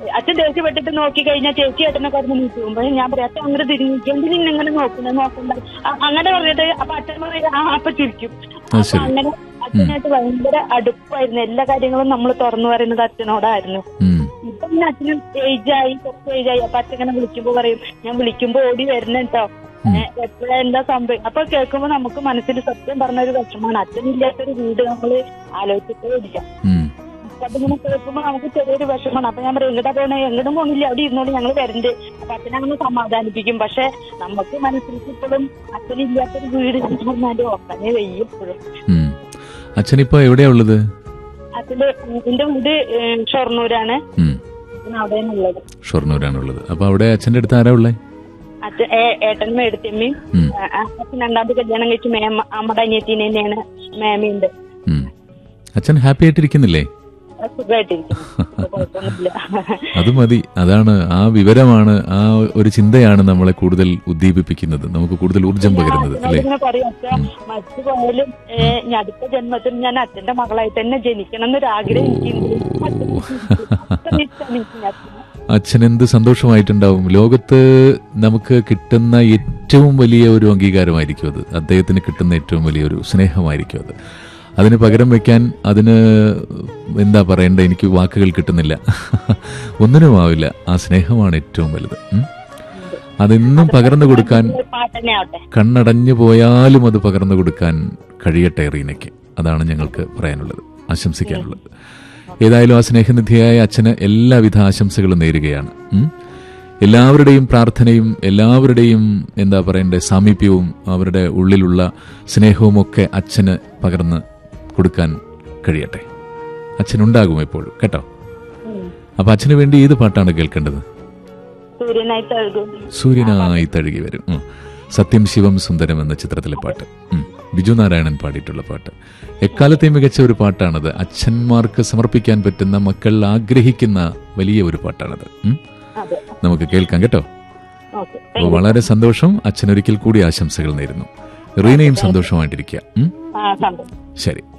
അച്ഛൻ ദേഷ്യപ്പെട്ടിട്ട് നോക്കി കഴിഞ്ഞാൽ ചേച്ചി ഏട്ടനെ കടന്ന് നീക്കി പോകുമ്പോൾ ഞാൻ പറയാം അച്ഛൻ അങ്ങനെ തിരിഞ്ഞിട്ടുണ്ട് നിങ്ങൾ ഇങ്ങനെ നോക്കുന്നത് നോക്കണ്ട അ- അങ്ങനെ പറഞ്ഞിട്ട് അപ്പൊ അച്ഛൻ പറയും ആ അപ്പൊ ചിരിക്കും അത് അപ്പൊ ശരി. അങ്ങനെ അച്ഛനായിട്ട് ഭയങ്കര അടുപ്പായിരുന്നു എല്ലാ കാര്യങ്ങളും നമ്മൾ തുറന്നു പറയുന്നത് അച്ഛനോടായിരുന്നു ഉം. ഇപ്പൊ പിന്നെ അച്ഛനും ഏജായി കുറച്ച് ഏജായി അപ്പൊ അച്ഛൻ ഇങ്ങനെ വിളിക്കുമ്പോ പറയും ഞാൻ വിളിക്കുമ്പോ ഓടി വരുന്നുണ്ടോ എപ്പോഴാ എന്താ സംഭവം അപ്പൊ കേൾക്കുമ്പോ നമുക്ക് മനസ്സിൽ സത്യം പറഞ്ഞ ഒരു വിഷമാണ് അച്ഛനില്ലാത്തൊരു വീട് നമ്മള് ആലോചിച്ചിട്ടേ ഇല്ല ഉം. അപ്പൊ അതിങ്ങനെ കേൾക്കുമ്പോ നമുക്ക് ചെറിയൊരു വിഷമാണ് അപ്പൊ ഞാൻ പറയും എങ്ങോട്ടാ പോണേ എങ്ങോട്ടും പോണില്ല അവിടെ ഇരുന്നോളൂ ഞങ്ങൾ വരണ്ട് അപ്പൊ അച്ഛനങ്ങനെ സമാധാനിപ്പിക്കും പക്ഷെ നമുക്ക് മനസ്സിലേക്ക് ഇപ്പോഴും അച്ഛനില്ലാത്തൊരു വീട് എന്ന് പറഞ്ഞാലും ഓർക്കാനേ വയ്യ ഇപ്പോഴും ഉം. അച്ഛനിപ്പോ എവിടെയാ ഉള്ളത് അച്ഛന്റെ എന്റെ വീട് ഏഹ്, ഷൊർണൂരാണ് ഉം. അച്ഛൻ അവിടെയാണുള്ളത് ഷൊർണൂരാണുള്ളത് അപ്പൊ അവിടെ അച്ഛന്റെ അടുത്ത് ആരാ ഉള്ളേ അച്ഛൻ ഏ- ഏട്ടനും മേടത്തിയമ്മയും ഉം. ആ, ആ, അച്ഛൻ രണ്ടാമത് കല്യാണം കഴിച്ച് മേമ നമ്മുടെ അനിയത്തിന് തന്നെയാണ് മേമയുണ്ട് ഉം. അച്ഛൻ ഹാപ്പി ആയിട്ടിരിക്കുന്നില്ലേ അത് സുഖമായിട്ടിരിക്കുന്നു അത് കുഴപ്പമൊന്നുമില്ല അത് മതി അതാണ് ആ വിവരമാണ് ആ ഒരു ചിന്തയാണ് നമ്മളെ കൂടുതൽ ഉദ്ദീപിപ്പിക്കുന്നത് നമുക്ക് കൂടുതൽ ഊർജം പകരുന്നത് അല്ലേ ഇങ്ങനെ പറയും അച്ഛ മറ്റു പോയാലും ഏ, ഞാൻ അടുത്ത ജന്മത്തിൽ ഞാൻ അച്ഛന്റെ മകളായിട്ട് തന്നെ ജനിക്കണം എന്നൊരു ആഗ്രഹം എനിക്കുണ്ട് അച്ഛനെ ഇഷ്ടമാണ് എനിക്ക് അച്ഛനെ. അച്ഛൻ എന്ത് സന്തോഷമായിട്ടുണ്ടാവും ലോകത്ത് നമുക്ക് കിട്ടുന്ന ഏറ്റവും വലിയ ഒരു അംഗീകാരമായിരിക്കും അത് അദ്ദേഹത്തിന് കിട്ടുന്ന ഏറ്റവും വലിയൊരു സ്നേഹമായിരിക്കും അത് അതിന് പകരം വെക്കാൻ അതിന് എന്താ പറയണ്ട എനിക്ക് വാക്കുകൾ കിട്ടുന്നില്ല ഒന്നിനും ആവില്ല ആ സ്നേഹമാണ് ഏറ്റവും വലുത് ഉം. അതെന്നും പകർന്നു കൊടുക്കാൻ ഒരു പാട്ട് തന്നെ ആവട്ടെ കണ്ണടഞ്ഞു പോയാലും അത് പകർന്നു കൊടുക്കാൻ കഴിയട്ടെ റീനയ്ക്ക് അതാണ് ഞങ്ങൾക്ക് പറയാനുള്ളത് ആശംസിക്കാനുള്ളത് ഏതായാലും ആ സ്നേഹനിധിയായ അച്ഛന് എല്ലാവിധ ആശംസകളും നേരുകയാണ് ഉം. എല്ലാവരുടെയും പ്രാർത്ഥനയും എല്ലാവരുടെയും എന്താ പറയണ്ടേ സാമീപ്യവും അവരുടെ ഉള്ളിലുള്ള സ്നേഹവും ഒക്കെ അച്ഛന് പകർന്ന് കൊടുക്കാൻ കഴിയട്ടെ അച്ഛനുണ്ടാകും എപ്പോഴും കേട്ടോ ഉം. അപ്പൊ അച്ഛന് വേണ്ടി ഏത് പാട്ടാണ് കേൾക്കേണ്ടത് സൂര്യനായി തഴുകും സൂര്യനായി തഴുകി വരും ഉം. സത്യം ശിവം സുന്ദരം എന്ന ചിത്രത്തിലെ പാട്ട് ഉം. ബിജു നാരായണൻ പാടിയിട്ടുള്ള പാട്ട് എക്കാലത്തെയും മികച്ച ഒരു പാട്ടാണത് അച്ഛന്മാർക്ക് സമർപ്പിക്കാൻ പറ്റുന്ന മക്കൾ ആഗ്രഹിക്കുന്ന വലിയ ഒരു പാട്ടാണത് ഉം. അതെ നമുക്ക് കേൾക്കാം കേട്ടോ ഓക്കെ അപ്പോൾ വളരെ സന്തോഷം അച്ഛനൊരിക്കൽ കൂടി ആശംസകൾ നേരുന്നു റീനയും സന്തോഷമായിട്ടിരിക്കുക ഉം. ആ സന്തോഷം ശരി